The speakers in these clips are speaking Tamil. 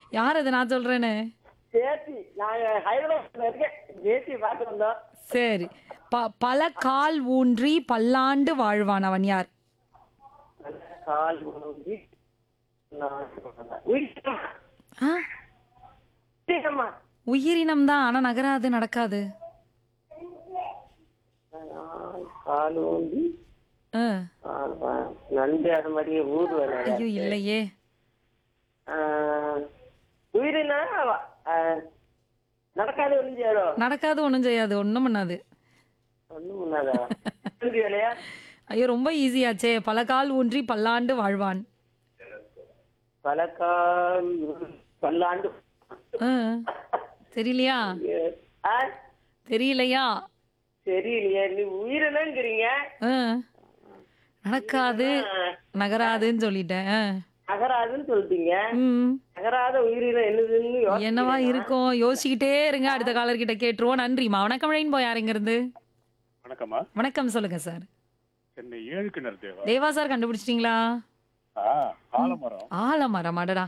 யார் அது நான் சொல்றேன்னு சேத்தி நான் ஹைதராபாத்ல இருக்கேன் சேத்தி பார்த்து வந்தோம் சரி ப பல கால் ஊன்றி பல்லாண்டு வாழ்வான் அவன் யார் கால் ஊன்றி நான் உயிரினம். ஆ உயிரினமா? உயிரினம் தான் ஆனா நகராது நடக்காது நான் கால் ஊன்றி ஆ. கால் வா- நண்டு அது மாதிரியே ஊர் வேலை ஐயோ இல்லையே உயிரினா ஆஹ், நடக்காது ஒழிஞ்சாரோ நடக்காது ஒண்ணும் செய்யாது ஒண்ணும் பண்ணாது ஒண்ணும் பண்ணாதா நண்டு வேலையா ஐயோ ரொம்ப ஈஸியாச்சே பல கால் ஊன்றி பல்லாண்டு வாழ்வான் பல கால் பல்லாண்டு ஆ. தெரியலையா ஆ, தெரியலையா தெரியலையே நீ உயிரினங்கிறீங்க ஆ. நடக்காது நகராதுன்னு சொல்லிட்டேன் ஆ. நகராதுன்னு சொல்லிட்டீங்க ம் நகராத உயிரினம் என்னதுன்னு யோசி- என்னவா இருக்கும் யோசிச்சுக்கிட்டே இருங்க அடுத்த காலர் கிட்ட கேட்டுருவோம் நன்றிம்மா வணக்கம் ரெயின் போய் யாருங்க இருந்து வணக்கம்மா வணக்கம் சொல்லுங்க சார் சென்னை ஏழு கிணறு தேவா தேவா சார் கண்டுபிடிச்சிட்டீங்களா ஆ ஆலமரம் ஆலமரம் அடடா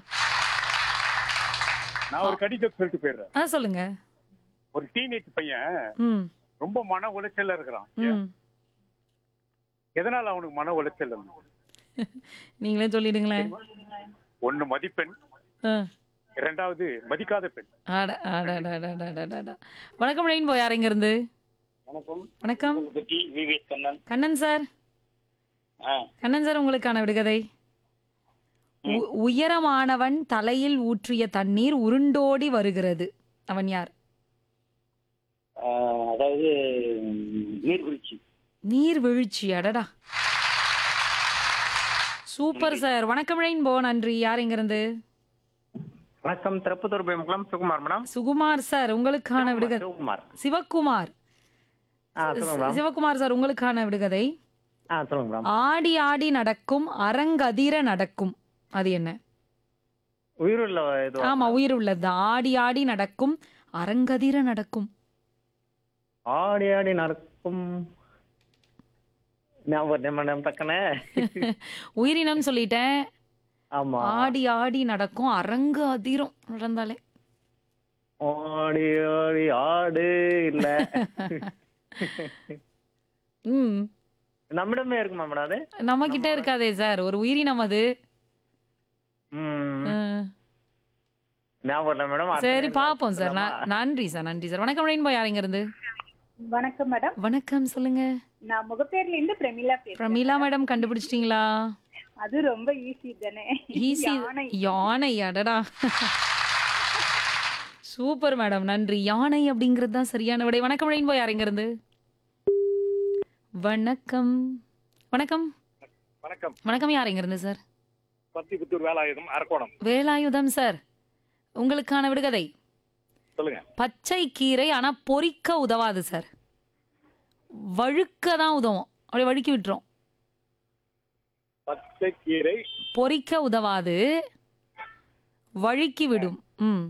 நான் ஒரு கடிதம் சொல்லிட்டு போயிடுறேன் ஆ சொல்லுங்க ஒரு டீனேஜ் பையன் ம் ரொம்ப மன உளைச்சல்ல இருக்கிறான் ம் எதனால அவனுக்கு மன உளைச்சல் வந்து? நீங்களே சொல்லிடுங்களேன் ஒண்ணு மதிப்பெண் ஆ. இரண்டாவது மதிக்காத பெண் அட அட அட, அட, அட, அட, அட, அட. வணக்கம் ரெயின் போய் யாருங்க இருந்து வணக்கம் வணக்கம் பத்தி விவேக் கண்ணன் கண்ணன் சார் ஆ, கண்ணன் சார் உங்களுக்கான விடுகதை உ- உயரமானவன் தலையில் ஊற்றிய தண்ணீர் உருண்டோடி வருகிறது அவன் யார் ஆ, அதாவது நீர்வீழ்ச்சி நீர்வீழ்ச்சி அடடா சூப்பர் சார் வணக்கம் ரெயின்போ நன்றி யார் இங்க இருந்து வணக்கம் திருப்பத்தூர் பேமுக்குளம் சுகுமார் மேடம் சுகுமார் சார் உங்களுக்கான விடுகதை சிவகுமார் சிவக்குமார் ஆ சொல்லுங்க மேடம் சிவக்குமார் சார் உங்களுக்கான விடுகதை ஆ சொல்லுங்க மேடம் ஆடி ஆடி நடக்கும் அரங்கதிர நடக்கும் அது என்ன உயிருள்ள இது ஆமா உயிர் உள்ளது ஆடி ஆடி நடக்கும் அரங்கதிர நடக்கும் ஆடி ஆடி நடக்கும் ஞாபகம் மேடம் டக்குனே உயிரினம் சொல்லிட்டேன் ஆமா ஆடி ஆடி நடக்கும் அரங்கு அதிரும் நடந்தாலே ஆடி ஆடி ஆடு இல்ல ம் நம்மிடமே இருக்குமா மேடம் அது நம்ம கிட்ட இருக்காதே சார் ஒரு உயிரினம் அது ம் ம். ஞாபகம் இல்லை மேடம் சரி பாப்போம் சார் ந- நன்றி சார் நன்றி சார் வணக்கம் ரெயின்போ யாருங்க இருந்து வணக்கம் மேடம் வணக்கம் சொல்லுங்க நான் முகப்பேர்ல இருந்து பிரமிளா பேசுறேன் பிரமீளா மேடம் கண்டுபிடிச்சிட்டீங்களா அது ரொம்ப ஈஸி தானே ஈஸி யானை. யானை அடடா சூப்பர் மேடம் நன்றி யானை அப்படிங்கிறது தான் சரியான விடை வணக்கம் ரெயின்போ யாருங்க இருந்து வணக்கம் வணக்கம் வணக்கம் வணக்கம் யாருங்க இருந்து சார் பத்திபுத்தூர் வேலாயுதம் அரக்கோணம் வேலாயுதம் சார் உங்களுக்கான விடுகதை சொல்லுங்க பச்சை கீரை ஆனா பொரிக்க உதவாது சார் வழுக்க தான் உதவும் அப்படியே வழுக்கி விட்டுரும் பச்சை கீரை பொரிக்க உதவாது வழுக்கி விடும் ம்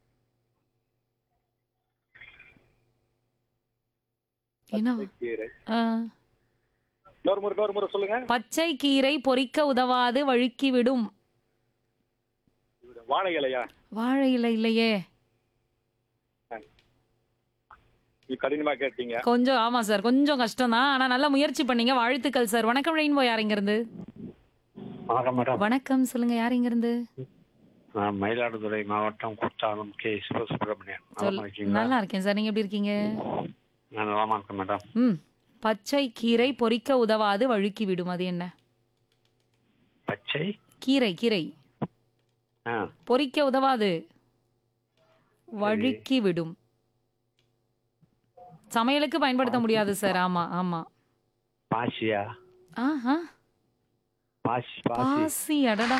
என்ன கீரை ஆ. இன்னொரு முறை இன்னொரு முறை சொல்லுங்க பச்சை கீரை பொரிக்க உதவாது வழுக்கி விடும் வாழை இலையா வாழை இலை இல்லையே நீ கடினமா கேட்டீங்க கொஞ்சம் ஆமா சார் கொஞ்சம் கஷ்டம் தான் ஆனா நல்ல முயற்சி பண்ணீங்க வாழ்த்துக்கள் சார் வணக்கம் ரெயின்போ யார் இங்க இருந்து வணக்கம் மேடம் வணக்கம் சொல்லுங்க யார் இங்க இருந்து நான் மயிலாடுதுறை மாவட்டம் குற்றாலம் கே சிவசுப்பிரமணியன் சொல் நலமா இருக்கீங்களா நல்லா இருக்கேன் சார் நீங்க எப்படி இருக்கீங்க நான் நலமா இருக்கேன் மேடம் ம் பச்சை கீரை பொரிக்க உதவாது வழுக்கி விடும் அது என்ன பச்சை கீரை கீரை ஆ பொரிக்க உதவாது வழுக்கி விடும் சமையலுக்கு பயன்படுத்த முடியாது சார் ஆமா ஆமா பாசியா ஆஹா பாசி பாசி பாசி அடடா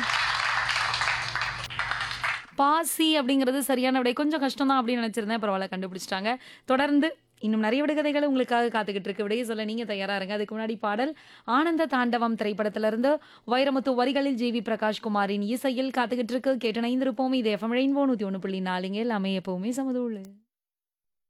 பாசி அப்படிங்கிறது சரியான விடை கொஞ்சம் கஷ்டம் தான் அப்படின்னு நினைச்சிருந்தேன் பரவாயில்ல கண்டுபிடிச்சிட்டாங்க தொடர்ந்து இன்னும் நிறைய விடுகதைகள் உங்களுக்காக காத்துக்கிட்டு இருக்கு விடையை சொல்ல நீங்க தயாரா இருங்க அதுக்கு முன்னாடி பாடல் ஆனந்த தாண்டவம் திரைப்படத்திலிருந்து வைரமுத்து வரிகளில் ஜி வி பிரகாஷ் குமாரின் இசையில் காத்துக்கிட்டு இருக்கு கேட்டு இணைந்திருப்போம் இது எஃப்எம் ரெயின்போ நூத்தி ஒன்று புள்ளி நாலுங்க எல்லாமே எப்பவுமே சமதுள்ளு